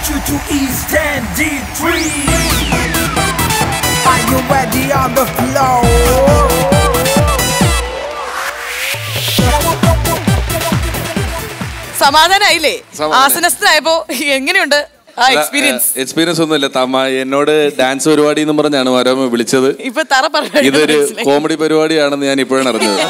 invite you to East End D3. Are you ready on the floor? സമാധാനായില്ലേ സമാധാനായി. ആസനസ്ഥനായപ്പോ എങ്ങനെയുണ്ട് ആ experience experience ഒന്നുമില്ല തമ്മ എന്നോട് ഡാൻസ് പരിപാടി എന്ന് പറഞ്ഞാണ് മനോരമ വിളിച്ചത് ഇപ്പൊ തറ പറഞ്ഞു ഇതൊരു കോമഡി പരിപാടിയാണെന്ന് ഞാൻ ഇപ്പോഴാണ് അറിഞ്ഞത്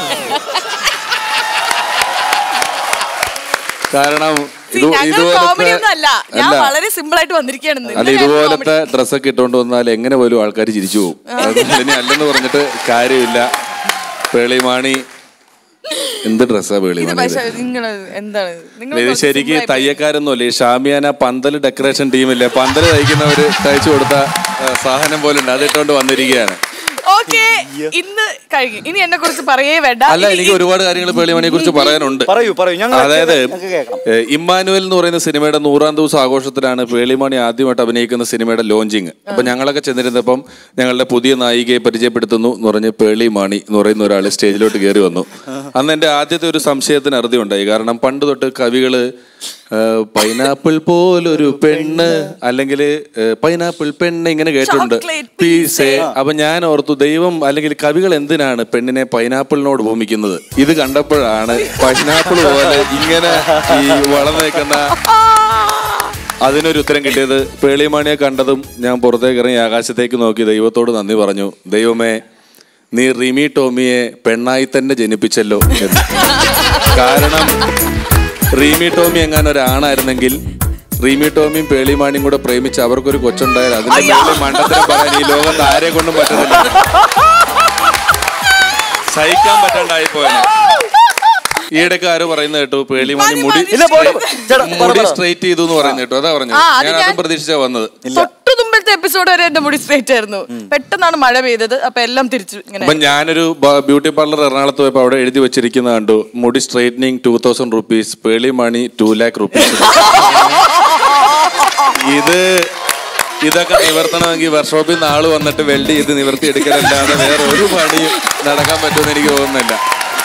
കാരണം ഇത് ഞങ്ങൾ കോമഡി ഒന്നും അല്ല ഞാൻ അല്ല വളരെ സിമ്പിൾ ആയിട്ട് വന്നിരിക്കുകയാണ് അല്ല ഇന്നലെ ഞങ്ങൾ ഇതുപോലത്തെ ഡ്രസ്സൊക്കെ ഇട്ടുകൊണ്ട് വന്നാൽ എങ്ങനെ പോലും ആൾക്കാർ ചിരിച്ചു പോകും അതിന് അല്ലെന്ന് പറഞ്ഞിട്ട് കാര്യമില്ല പേളിമാണി എന്ത് ഡ്രസ്സാ ഇത് പേളിമാണി പക്ഷേ നിങ്ങൾ എന്താണ് നിങ്ങൾ ഇത് ശരിക്ക് തയ്യക്കാരൊന്നുമല്ല ഈ ഷാമിയാന പന്തൽ ഡെക്കറേഷൻ ടീമില്ലേ പന്തൽ തയ്ക്കുന്നവര് തയ്ച്ചു കൊടുത്ത ആ, സാധനം പോലെ ഉണ്ട് അതിട്ടുകൊണ്ട് വന്നിരിക്കുകയാണ് ഓക്കെ ഇന്ന് കഴിഞ്ഞു ഇനി എന്നെ കുറിച്ച് പറയേ വേണ്ട അല്ല ഇനി എനിക്ക് ഒരുപാട് കാര്യങ്ങൾ പേളിമണിയെ കുറിച്ച് പറയാനുണ്ട് പറയൂ പറയൂ ഞങ്ങൾ അതായത് ഞങ്ങൾക്ക് കേൾക്കണം ഏ, ഇമ്മാനുവൽ എന്ന് പറയുന്ന സിനിമയുടെ നൂറാം ദിവസം ആഘോഷത്തിലാണ് പേളിമണി ആദ്യമായിട്ട് അഭിനയിക്കുന്ന സിനിമയുടെ ലോഞ്ചിങ് അപ്പൊ ഞങ്ങളൊക്കെ ചെന്നിരുന്നപ്പം ഞങ്ങളുടെ പുതിയ നായികയെ പരിചയപ്പെടുത്തുന്നു എന്ന് പറഞ്ഞ് പേളിമാണി എന്ന് പറയുന്ന ഒരാൾ സ്റ്റേജിലോട്ട് കയറി വന്നു അന്ന് എന്റെ ആദ്യത്തെ ഒരു സംശയത്തിന് അറുതി ഉണ്ടായി കാരണം പണ്ട് തൊട്ട് കവികള് പൈനാപ്പിൾ പോലൊരു പെണ്ണ് അല്ലെങ്കിൽ പൈനാപ്പിൾ പെണ്ണ് ഇങ്ങനെ കേട്ടിട്ടുണ്ട് Chocolate പീസേ അപ്പൊ ഞാൻ ഓർത്തു ദൈവം അല്ലെങ്കിൽ കവികൾ എന്തിനാണ് പെണ്ണിനെ പൈനാപ്പിളിനോട് ഭൂമിക്കുന്നത് ഇത് കണ്ടപ്പോഴാണ് പൈനാപ്പിൾ പോലെ ഇങ്ങനെ ഈ വളർന്നു നിൽക്കുന്ന അതിനൊരു ഉത്തരം കിട്ടിയത് പേളിമാണിയെ കണ്ടതും ഞാൻ പുറത്തേക്ക് ഇറങ്ങി ആകാശത്തേക്ക് നോക്കി ദൈവത്തോട് നന്ദി പറഞ്ഞു ദൈവമേ നീ റിമി ടോമിയെ പെണ്ണായി തന്നെ ജനിപ്പിച്ചല്ലോ എന്ന് കാരണം റീമി ടോമി എങ്ങാനും ഒരാണായിരുന്നെങ്കിൽ റീമി ടോമിയും പേളിമാണിയും കൂടെ പ്രേമിച്ച് അവർക്കൊരു കൊച്ചുണ്ടായാൽ അതിന്റെ മേളിൽ മണ്ടത്തരം പറയാൻ ഈ ലോകത്ത് ആരെ കൊണ്ടും പറ്റുന്നില്ല സഹിക്കാൻ പറ്റാണ്ടായി പോയാണ് ഈയിടക്ക് ആരോ പറയുന്നത് കേട്ടു പേളിമാണി മുടി ഇല്ല പോട്ടെ ചേട്ടാ പറ, മുടി പറ. സ്ട്രൈറ്റ് ചെയ്തു എന്ന് പറയുന്നത് കേട്ടോ അതാ പറഞ്ഞു ആ, അത് ഞാൻ ഞാൻ- അതും പ്രതീക്ഷിച്ചാ വന്നത് തൊട്ടു തുമ്പലത്തെ എപ്പിസോഡ് വരെ എന്റെ മുടി സ്ട്രേറ്റ് ആയിരുന്നു പെട്ടെന്നാണ് മഴ പെയ്തത് അപ്പൊ എല്ലാം തിരിച്ചു ഇങ്ങനെ അപ്പൊ ഞാനൊരു ബ്യൂട്ടി പാർലർ എറണാകുളത്ത് പോയപ്പോ അവിടെ എഴുതി വെച്ചിരിക്കുന്ന കണ്ടു മുടി straightening two thousand rupees Pearle Maaney two lakh rupees ഇത് ഇതൊക്കെ നിവർത്തണമെങ്കിൽ വർക്ക്ഷോപ്പിൽ നിന്ന് ആള് വന്നിട്ട് വെൽഡ് ചെയ്ത് നിവർത്തി എടുക്കലല്ലാതെ വേറെ ഒരു പണിയും നടക്കാൻ പറ്റുമെന്ന് എനിക്ക് തോന്നുന്നില്ല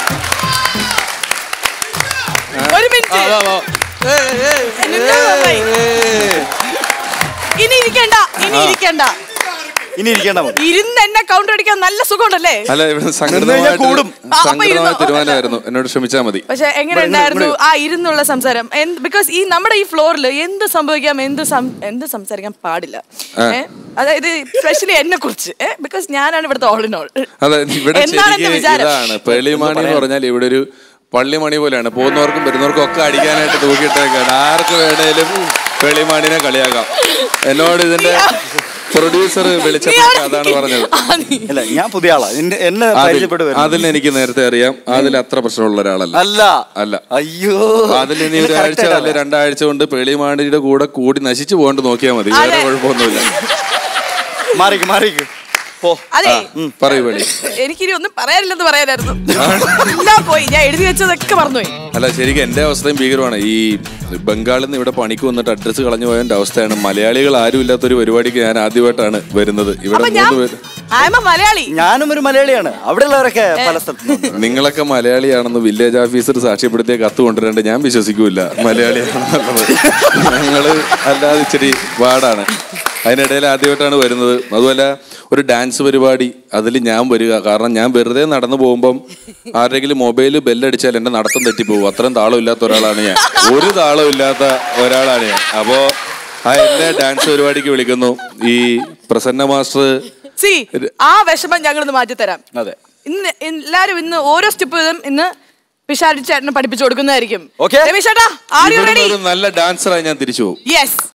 ഒരു മിനിറ്റ് ആ, വാ, വാ. ഏയ്, ഏയ്, എന്നിട്ട് നന്നായി. ഏയ്. ഇനി ഇരിക്കണ്ട ഇനി ഇരിക്കണ്ട ഇനി ഇരിക്കേണ്ട മതി ഇരുന്ന് എന്നെ കൗണ്ടർ അടിക്കാൻ നല്ല സുഖമുണ്ടല്ലേ അല്ല ഇവിടെ കഴിഞ്ഞാൽ സംഘടിതമായിട്ട് കൂടും. ആ, അപ്പൊ സംഘടിതമായ ഇരുന്നോ? തീരുമാനമായിരുന്നു എന്നോട് ക്ഷമിച്ചാൽ മതി പക്ഷെ എങ്ങനെ ഉണ്ടായിരുന്നു ആ ഇരുന്നുള്ള സംസാരം ബിക്കോസ് ഈ നമ്മുടെ ഈ ഫ്ലോറിൽ എന്ത് സംഭവിക്കാം എന്ത് സം- എന്ത് സംസാരിക്കാൻ പാടില്ല ഏ? അതായത് സ്പെഷ്യലി എന്നെ കുറിച്ച് ബിക്കോസ് ഞാനാണ് ഇവിടുത്തെ ഓൾ ഇൻ ഓൾ അതെ ഇവിടെ എന്നാണ് എന്റെ ശരിക്കും വിചാരം ഇതാണ് പേളിമാണി എന്ന് പറഞ്ഞാൽ ഇവിടെ ഒരു പള്ളിമണി പോലെയാണ് പോകുന്നവർക്കും വരുന്നവർക്കും ഒക്കെ അടിക്കാനായിട്ട് തൂക്കിയിട്ടേക്കാണ് ആർക്ക് വേണേലും പേളിമാണിനെ കളിയാക്കാം എന്നോട് ഇതിന്റെ പ്രൊഡ്യൂസർ നീ വിളിച്ചപ്പോൾ അവിടെ അതാണ് നിക്ക്. പറഞ്ഞത് ആ, നീ- ഇല്ല ഞാൻ പുതിയ ആളാ എന്നെ എന്നെ അതിൽ- പരിചയപ്പെട്ട് വരുന്നു. അതിൽ എനിക്ക് നേരത്തെ അറിയാം അതിൽ അത്ര പ്രശ്നമുള്ള ഒരാളല്ല അല്ല അല്ല അയ്യോ അതിൽ ഇനി ഇത് ഒരാഴ്ച correct അല്ലെ രണ്ടാഴ്ച കൊണ്ട് പേളിമാണിയുടെ കൂടെ കൂടി നശിച്ചു പോകണ്ട് നോക്കിയാൽ മതി വേറെ അതെ. കുഴപ്പമൊന്നുമില്ല മാറിക്ക് മാറിക്ക് പോ അതെ പറയൂ പേളി എനിക്കിനി ഒന്നും പറയാനില്ലെന്ന് പറയാനായിരുന്നു എല്ലാം പോയി ഞാൻ എഴുതി വെച്ചതൊക്കെ മറന്നുപോയി അല്ല ശരിക്കും എന്റെ അവസ്ഥയും ഭീകരമാണ് ഈ ബംഗാളിൽ നിന്ന് ഇവിടെ പണിക്ക് വന്നിട്ട് അഡ്രസ്സ് കളഞ്ഞു പോയതിന്റെ അവസ്ഥയാണ് മലയാളികൾ ആരും ഇല്ലാത്തൊരു പരിപാടിക്ക് ഞാൻ ആദ്യമായിട്ടാണ് വരുന്നത് ഇവിടെ അപ്പൊ ഞാൻ മൂന്ന് പേര് ആമ മലയാളി ഞാനും ഒരു മലയാളിയാണ് അവിടെയുള്ളവരൊക്കെ പല സ്ഥലത്തും നിങ്ങളൊക്കെ മലയാളിയാണെന്ന് വില്ലേജ് ഓഫീസർ സാക്ഷ്യപ്പെടുത്തിയ കത്ത് കൊണ്ടുവരേണ്ട ഞാൻ വിശ്വസിക്കൂല മലയാളിയാണെന്നുള്ളത് ഞങ്ങള് അല്ലാതെ ഇച്ചിരി പാടാണ് അതിനിടയിൽ ആദ്യമായിട്ടാണ് വരുന്നത് അതുപോലെ ഒരു ഡാൻസ് പരിപാടി അതിൽ ഞാൻ വരിക കാരണം ഞാൻ വെറുതെ നടന്നു പോകുമ്പം ആരുടെങ്കിലും മൊബൈൽ ബെല്ലടിച്ചാൽ എന്റെ നടത്തം തെറ്റിപ്പോകും അത്രയും താളം ഇല്ലാത്ത ഒരാളാണ് ഞാൻ ഒരു താളം ഇല്ലാത്ത ഒരാളാണ് ഞാൻ അപ്പോ ആ എന്നെ ഡാൻസ് പരിപാടിക്ക് വിളിക്കുന്നു ഈ പ്രസന്ന മാസ്റ്റർ സി ആ വിഷമം ഞങ്ങളിന്ന് മാറ്റി തരാം അതെ ഇന്ന് എല്ലാരും ഇന്ന് ഓരോ സ്റ്റെപ്പ് വീതം ഇന്ന് പിഷാരി ചേട്ടനെ പഠിപ്പിച്ചു കൊടുക്കുന്നതായിരിക്കും Okay. രമേശ് ചേട്ടാ ആർ യു ഇവിടുന്ന് റെഡി ഒരു നല്ല ഡാൻസറായി ഞാൻ തിരിച്ചു പോകും യെസ്